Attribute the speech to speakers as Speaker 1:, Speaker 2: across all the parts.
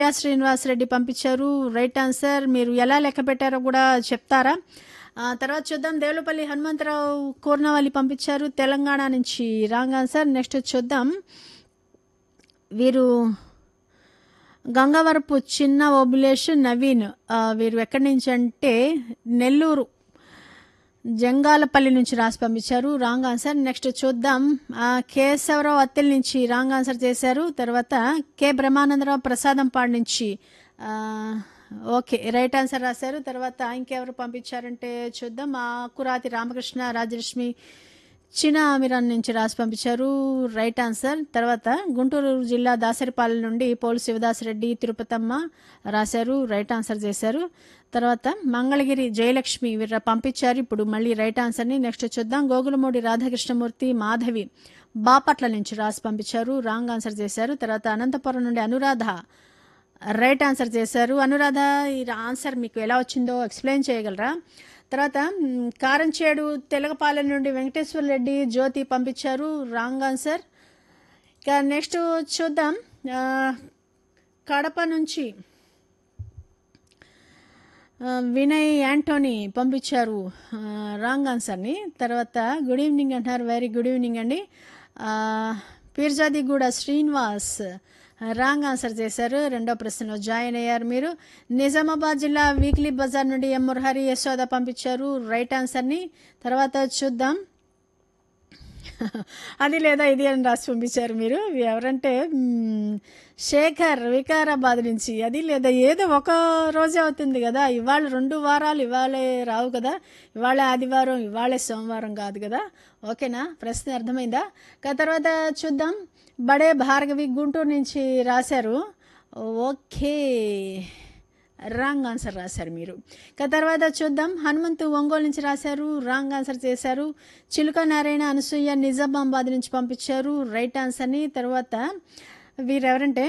Speaker 1: శ్రీనివాస్ రెడ్డి పంపించారు right answer మీరు ఎలా లెక్క పెట్టారో కూడా చెప్తారా ఆ, తర్వాత చూద్దాం దేవులపల్లి హనుమంతరావు కూర్నవల్లి పంపించారు తెలంగాణ నుంచి రాంగ్ ఆన్సర్ నెక్స్ట్ చూద్దాం వీరు గంగవరపు చిన్న ఓబులేష్ నవీన్ ఆ, వీరు ఎక్కడి నుంచి అంటే నెల్లూరు జంగాలపల్లి నుంచి రాసి పంపించారు రాంగ్ ఆన్సర్ నెక్స్ట్ చూద్దాం ఆ, కేశవరావు అత్తెల నుంచి రాంగ్ ఆన్సర్ చేశారు తర్వాత కె బ్రహ్మానందరావు ప్రసాదంపాడు నుంచి ఆ, ఓకే రైట్ ఆన్సర్ రాశారు తర్వాత ఇంకెవరు పంపించారంటే చూద్దాం ఆకురాతి రామకృష్ణ రాజలక్ష్మి చిన్న అమిరాన్ నుంచి రాసి పంపించారు రైట్ ఆన్సర్ తర్వాత గుంటూరు జిల్లా దాసరిపాలెం నుండి పోలు శివదాసరెడ్డి తిరుపతమ్మ రాశారు రైట్ ఆన్సర్ చేశారు తర్వాత మంగళగిరి జయలక్ష్మి వీరు పంపించారు ఇప్పుడు మళ్ళీ రైట్ ఆన్సర్ని నెక్స్ట్ చూద్దాం గోగులమూడి రాధాకృష్ణమూర్తి మాధవి బాపట్ల నుంచి రాసి పంపించారు రాంగ్ ఆన్సర్ చేశారు తర్వాత అనంతపురం నుండి అనురాధ రైట్ ఆన్సర్ చేశారు అనురాధ ఈ ఆన్సర్ మీకు ఎలా వచ్చిందో ఎక్స్ప్లెయిన్ చేయగలరా తర్వాత మ్, కారంచేడు తెలగపాలెం నుండి వెంకటేశ్వర రెడ్డి జ్యోతి పంపించారు రాంగ్ ఆన్సర్ ఇక నెక్స్ట్ చూద్దాం ఆ, కడప నుంచి ఆ, వినయ్ యాంటోనీ పంపించారు ఆ, రాంగ్ ఆన్సర్ని తర్వాత గుడ్ ఈవినింగ్ అంటున్నారు వెరీ గుడ్ ఈవినింగ్ అండి ఆ, పీర్జాదిగూడ శ్రీనివాస్ రాంగ్ ఆన్సర్ చేశారు రెండో ప్రశ్నలో జాయిన్ అయ్యారు మీరు నిజామాబాద్ జిల్లా వీక్లీ బజార్ నుండి ఎం మురహరి యశోద పంపించారు రైట్ ఆన్సర్ని తర్వాత చూద్దాం అది లేదా ఇది అని రాసి పంపించారు మీరు ఎవరంటే మ్మ్, శేఖర్ వికారాబాద్ నుంచి అది లేదా ఏదో ఒక రోజే అవుతుంది కదా ఇవాళ రెండు వారాలు ఇవాళే రావు కదా ఇవాళ ఆదివారం ఇవాళే సోమవారం కాదు కదా ఓకేనా ప్రశ్న అర్థమైందా ఇక తర్వాత చూద్దాం బడే భార్గవి గుంటూరు నుంచి రాశారు ఓకే రాంగ్ ఆన్సర్ రాశారు మీరు ఇక తర్వాత చూద్దాం హనుమంతు ఒంగోలు నుంచి రాశారు రాంగ్ ఆన్సర్ చేశారు చిలుక నారాయణ అనసూయ నిజామాబాద్ నుంచి పంపించారు రైట్ ఆన్సర్ని తర్వాత వీరెవరంటే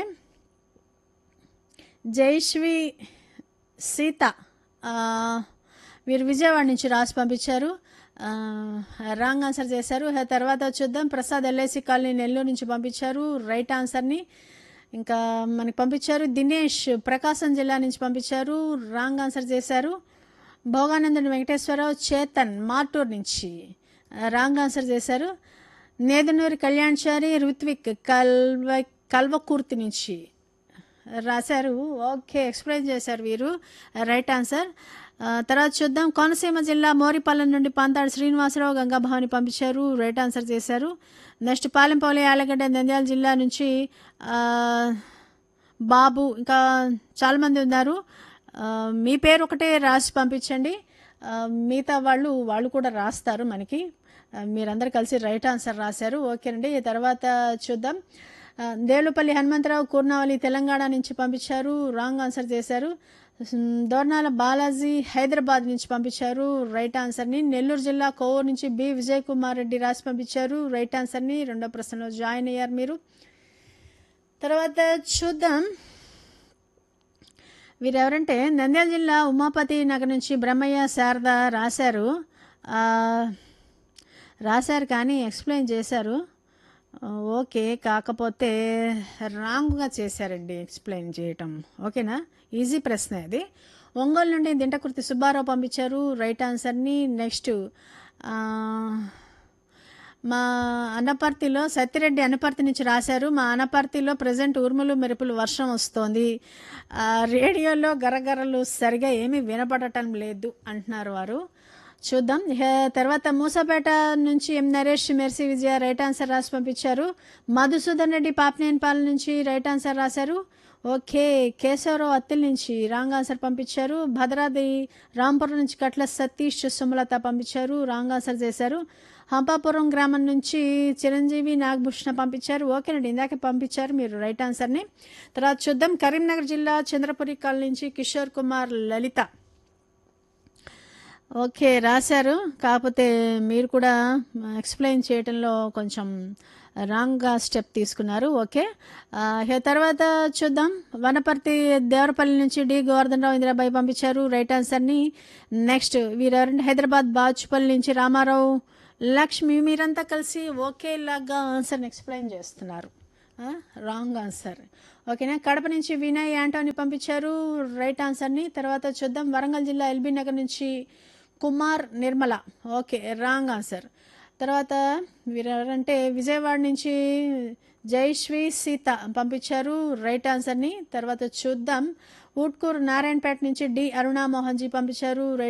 Speaker 1: జైశ్వి సీత ఆ, వీరు విజయవాడ నుంచి రాసి పంపించారు ఆ, రాంగ్ ఆన్సర్ చేశారు ఆ తర్వాత చూద్దాం ప్రసాద్ ఎల్ఐసి కాలనీ నెల్లూరు నుంచి పంపించారు రైట్ ఆన్సర్ని ఇంకా మనకి పంపించారు దినేష్ ప్రకాశం జిల్లా నుంచి పంపించారు రాంగ్ ఆన్సర్ చేశారు భోగానందుని వెంకటేశ్వరరావు చేతన్ మార్టూర్ నుంచి ఆ, రాంగ్ ఆన్సర్ చేశారు నేదనూరి కళ్యాణ్చారి రుత్విక్ కల్వ కల్వకూర్తి నుంచి రాశారు ఓకే ఎక్స్ప్లెయిన్ చేశారు వీరు రైట్ ఆన్సర్ ఆ, తర్వాత చూద్దాం కోనసీమ జిల్లా మోరిపాలెం నుండి పాంతాడు శ్రీనివాసరావు గంగాభవాని పంపించారు రైట్ ఆన్సర్ చేశారు నెక్స్ట్ పాలెంపల్లి ఆలగడ్డ నంద్యాల జిల్లా నుంచి ఆ, బాబు ఇంకా చాలామంది ఉన్నారు ఆ, మీ పేరు ఒకటే రాసి పంపించండి ఆ, మిగతా వాళ్ళు వాళ్ళు కూడా రాస్తారు మనకి ఆ, మీరందరూ కలిసి రైట్ ఆన్సర్ రాశారు ఓకేనండి ఈ తర్వాత చూద్దాం ఆ, దేవులపల్లి హనుమంతరావు కూర్నావలి తెలంగాణ నుంచి పంపించారు రాంగ్ ఆన్సర్ చేశారు ఉమ్, దోర్నాల బాలాజీ హైదరాబాద్ నుంచి పంపించారు రైట్ ఆన్సర్ని నెల్లూరు జిల్లా కోవూరు నుంచి బి విజయ్ కుమార్ రెడ్డి రాసి పంపించారు రైట్ ఆన్సర్ని రెండో ప్రశ్నలో జాయిన్ అయ్యారు మీరు తర్వాత చూద్దాం వీరెవరంటే నంద్యాల జిల్లా ఉమాపతి నగర్ నుంచి బ్రహ్మయ్య శారద రాశారు ఆ, రాశారు కానీ ఎక్స్ప్లెయిన్ చేశారు ఆ, ఓకే కాకపోతే రాంగ్గా చేశారండి ఎక్స్ప్లెయిన్ చేయటం ఓకేనా ఈజీ ప్రశ్న అది ఒంగోలు నుండి దింటకుర్తి సుబ్బారావు పంపించారు రైట్ ఆన్సర్ని నెక్స్ట్ ఆ, మా అనపర్తిలో సత్యరెడ్డి అనపర్తి నుంచి రాశారు మా అనపర్తిలో ప్రజెంట్ ఉరుములు మెరుపులు వర్షం వస్తోంది ఆ, రేడియోలో గరగరలు సరిగా ఏమీ వినపడటం లేదు అంటున్నారు వారు చూద్దాం ఇక తర్వాత మూసపేట నుంచి M Naresh Mercy Vijaya right answer రాసి పంపించారు మధుసూదన్ రెడ్డి పాపనేనిపాలెం నుంచి రైట్ ఆన్సర్ రాశారు ఓకే కేశవరావు అత్తిల్ నుంచి రాంగ్ ఆన్సర్ పంపించారు భద్రాద్రి రాంపురం నుంచి కట్ల సతీష్ సుమలత పంపించారు రాంగ్ ఆన్సర్ చేశారు హంపాపురం గ్రామం నుంచి చిరంజీవి నాగభూషణ పంపించారు ఓకేనండి ఇందాక పంపించారు మీరు రైట్ ఆన్సర్ని తర్వాత చూద్దాం కరీంనగర్ జిల్లా చంద్రపురి కాలనీ నుంచి కిషోర్ కుమార్ లలిత ఓకే రాశారు కాకపోతే మీరు కూడా ఎక్స్ప్లెయిన్ చేయటంలో కొంచెం రాంగ్గా స్టెప్ తీసుకున్నారు ఓకే ఆ, ఇక తర్వాత చూద్దాం వనపర్తి దేవరపల్లి నుంచి డి గోవర్ధనరావు ఇందిరాబాయి పంపించారు రైట్ ఆన్సర్ని నెక్స్ట్ వీరెవరంటే హైదరాబాద్ బాచుపల్లి నుంచి రామారావు లక్ష్మి మీరంతా కలిసి ఒకేలాగా ఆన్సర్ని ఎక్స్ప్లెయిన్ చేస్తున్నారు రాంగ్ ఆన్సర్ ఓకేనా కడప నుంచి వినయ్ యాంటోని పంపించారు రైట్ ఆన్సర్ని తర్వాత చూద్దాం వరంగల్ జిల్లా ఎల్బీ నగర్ నుంచి Kumar Nirmala okay wrong answer తర్వాత వీరెవరంటే విజయవాడ నుంచి జైశ్రీ సీత పంపించారు రైట్ ఆన్సర్ని తర్వాత చూద్దాం ఊట్కూరు నారాయణపేట నుంచి డి అరుణా మోహన్ జీ పంపించారు రైట్